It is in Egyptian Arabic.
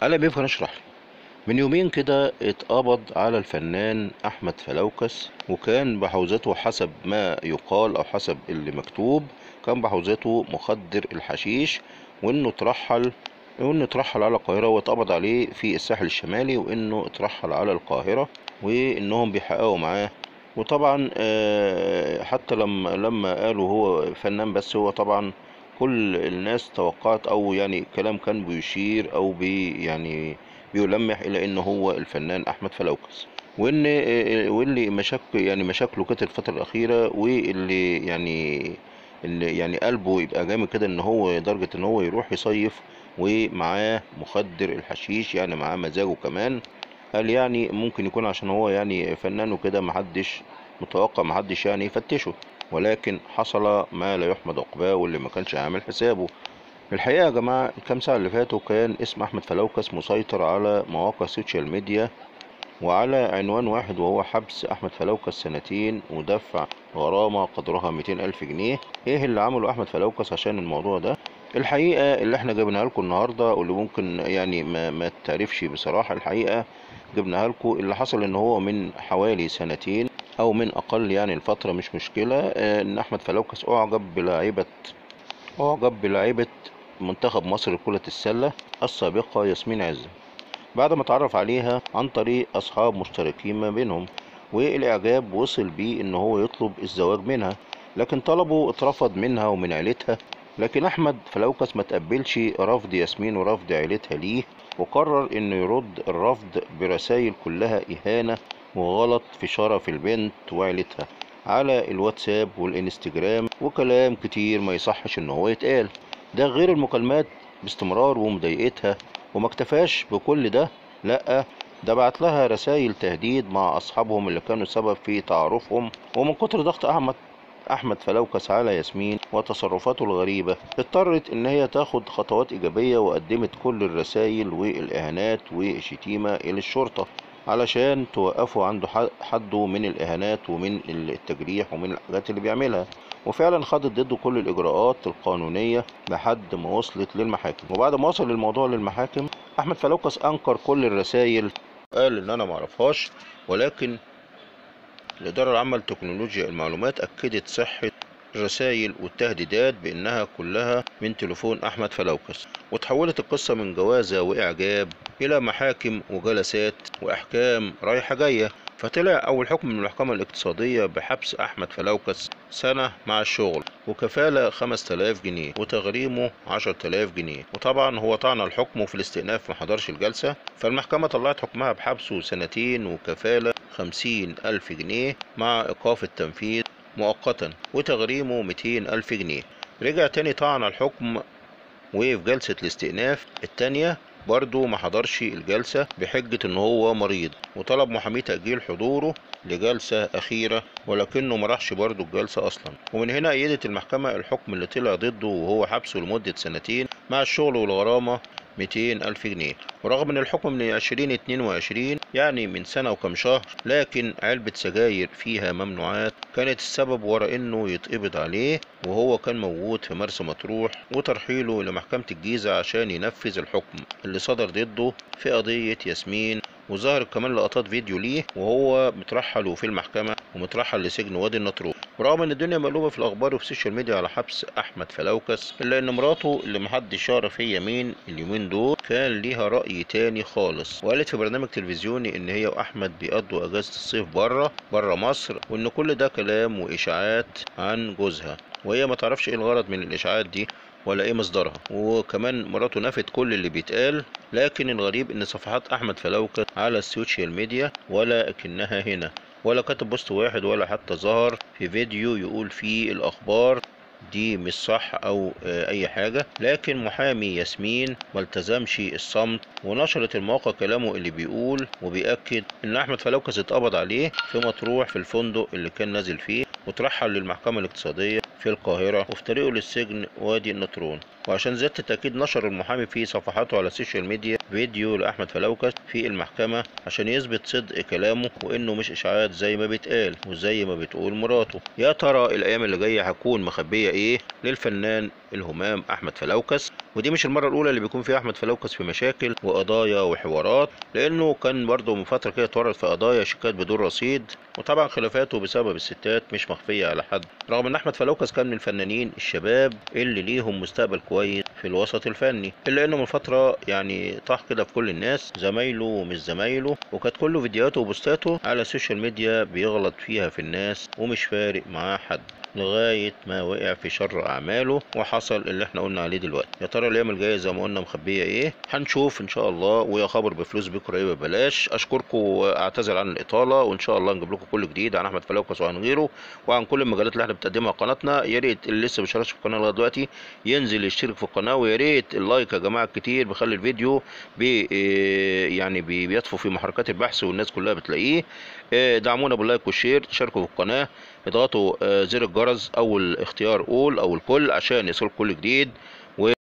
اهلا بيكم نشرح لي من يومين كده اتقبض على الفنان احمد فلوكس وكان بحوزته حسب ما يقال او حسب اللي مكتوب كان بحوزته مخدر الحشيش وانه اترحل وانه اترحل على القاهرة واتقبض عليه في الساحل الشمالي وانه اترحل على القاهرة وانهم بيحققوا معاه وطبعا آه، حتى لما لما قالوا هو فنان بس هو طبعا كل الناس توقعت او يعني كلام كان بيشير او بي يعني بيلمح الى ان هو الفنان احمد فلوكس وان آه، واللي مشاكل يعني مشاكله كتر الفتره الاخيره واللي يعني اللي يعني قلبه يبقى جامد كده ان هو لدرجه ان هو يروح يصيف ومعاه مخدر الحشيش يعني معاه مزاجه كمان قال يعني ممكن يكون عشان هو يعني فنان وكده محدش متوقع محدش يعني يفتشه ولكن حصل ما لا يحمد عقباه واللي ما كانش عامل حسابه الحقيقة يا جماعة الكام ساعة اللي فاتوا كان اسم أحمد فلوكس مسيطر على مواقع السوشيال ميديا وعلى عنوان واحد وهو حبس أحمد فلوكس سنتين ودفع غرامة قدرها 200 ألف جنيه إيه اللي عمله أحمد فلوكس عشان الموضوع ده الحقيقة اللي احنا جبناها لكم النهاردة واللي ممكن يعني ما, ما تعرفش بصراحة الحقيقة جبناها لكم اللي حصل ان هو من حوالي سنتين او من اقل يعني الفترة مش مشكلة آه، ان احمد فلوكس اعجب بلاعيبة اعجب بلاعيبة منتخب مصر لكرة السلة السابقة ياسمين عزة بعد ما اتعرف عليها عن طريق اصحاب مشتركين ما بينهم والاعجاب وصل بيه ان هو يطلب الزواج منها لكن طلبه اترفض منها ومن عيلتها لكن احمد فلوكس ما تقبلش رفض ياسمين ورفض عيلتها ليه وقرر انه يرد الرفض برسائل كلها اهانة وغلط في شرف البنت وعيلتها على الواتساب والانستجرام وكلام كتير ما يصحش ان هو يتقال ده غير المكالمات باستمرار ومضايقتها وما اكتفاش بكل ده لا ده بعت لها رسائل تهديد مع اصحابهم اللي كانوا سبب في تعارفهم ومن كتر ضغط احمد احمد فلوكس على ياسمين وتصرفاته الغريبة اضطرت ان هي تاخد خطوات ايجابية وقدمت كل الرسائل والاهانات والشتيمة الى الشرطة علشان توقفوا عنده ح- حده من الاهانات ومن التجريح ومن الحاجات اللي بيعملها وفعلا خدت ضده كل الاجراءات القانونية لحد ما وصلت للمحاكم وبعد ما وصل الموضوع للمحاكم احمد فلوكس انكر كل الرسائل قال ان انا معرفهاش ولكن الإدارة العامة لتكنولوجيا المعلومات أكدت صحة الرسائل والتهديدات بأنها كلها من تليفون أحمد فلوكس وتحولت القصة من جوازة وإعجاب إلى محاكم وجلسات وأحكام رايحة جاية فطلع أول حكم من المحكمة الاقتصادية بحبس أحمد فلوكس سنة مع الشغل وكفالة 5000 جنيه وتغريمه 10000 جنيه وطبعا هو طعن الحكم وفي الاستئناف ما حضرش الجلسة فالمحكمة طلعت حكمها بحبسه سنتين وكفالة 50 ألف جنيه مع إيقاف التنفيذ مؤقتا وتغريمه 200 ألف جنيه رجع تاني طعن الحكم وفي جلسة الاستئناف التانية برضه ما حضرش الجلسة بحجة ان هو مريض وطلب محاميه تأجيل حضوره لجلسة أخيرة ولكنه ما راحش برضه الجلسة أصلا ومن هنا أيدت المحكمة الحكم اللي طلع ضده وهو حبسه لمدة سنتين مع الشغل والغرامة 200 ألف جنيه ورغم ان الحكم من 2022 يعني من سنة وكم شهر لكن علبة سجاير فيها ممنوعات كانت السبب ورا انه يتقبض عليه وهو كان موجود في مرسى مطروح وترحيله لمحكمة الجيزة عشان ينفذ الحكم اللي صدر ضده في قضية ياسمين وظهرت كمان لقطات فيديو ليه وهو مترحل في المحكمة ومترحل لسجن وادي النطرون ورغم ان الدنيا مقلوبة في الاخبار وفي السوشيال ميديا على حبس احمد فلوكس الا ان مراته اللي محدش يعرف هي مين اليومين دول كان ليها رأي تاني خالص وقالت في برنامج تلفزيوني ان هي واحمد بيقضوا اجازة الصيف بره بره مصر وان كل ده كلام واشاعات عن جوزها وهي ما تعرفش ايه الغرض من الاشاعات دي ولا ايه مصدرها وكمان مراته نفت كل اللي بيتقال لكن الغريب ان صفحات احمد فلوكس على السوشيال ميديا ولا اكنها هنا ولا كتب بوست واحد ولا حتى ظهر في فيديو يقول فيه الاخبار دي مش صح او آه، اي حاجة لكن محامي ياسمين ملتزمش الصمت ونشرت الموقع كلامه اللي بيقول وبيأكد ان احمد فلوكس اتقبض عليه في مطروح في الفندق اللي كان نازل فيه وترحل للمحكمة الاقتصادية في القاهرة وفي طريقه للسجن وادي النطرون وعشان زيادة التأكيد نشر المحامي في صفحاته على السوشيال ميديا فيديو لأحمد فلوكس في المحكمة عشان يثبت صدق كلامه وإنه مش إشاعات زي ما بيتقال وزي ما بتقول مراته يا ترى الأيام اللي جاية هتكون مخبية إيه للفنان الهمام أحمد فلوكس ودي مش المرة الأولى اللي بيكون فيها أحمد فلوكس في مشاكل وقضايا وحوارات لأنه كان برضه من فترة كده اتورط في قضايا شيكات بدون رصيد وطبعا خلافاته بسبب الستات مش مخفية على حد رغم إن أحمد فلوكس كان من الفنانين الشباب اللي ليهم مستقبل كويس في الوسط الفني إلا إنه من فترة يعني طاح كده في كل الناس زمايله ومش زمايله وكانت كل فيديوهاته وبوستاته على السوشيال ميديا بيغلط فيها في الناس ومش فارق معاه حد لغاية ما وقع في شر أعماله وحصل اللي احنا قلنا عليه دلوقتي يا ترى الأيام الجاية زي ما قلنا مخبية إيه هنشوف إن شاء الله ويا خبر بفلوس بكرة إيه ببلاش أشكركم وأعتذر عن الإطالة وإن شاء الله نجيب لكم كل جديد عن أحمد فلوكس وعن غيره وعن كل المجالات اللي احنا بنقدمها على قناتنا يا ريت اللي لسه مشتركش في القناة لغاية دلوقتي ينزل يشترك في القناة ويا ريت اللايك يا جماعة كتير بيخلي الفيديو بي يعني بي بيطفو في محركات البحث والناس كلها بتلاقيه دعمونا باللايك والشير تشاركوا في القناة اضغطوا زر الجرس أول اختيار أول أو الكل عشان يصلكم كل جديد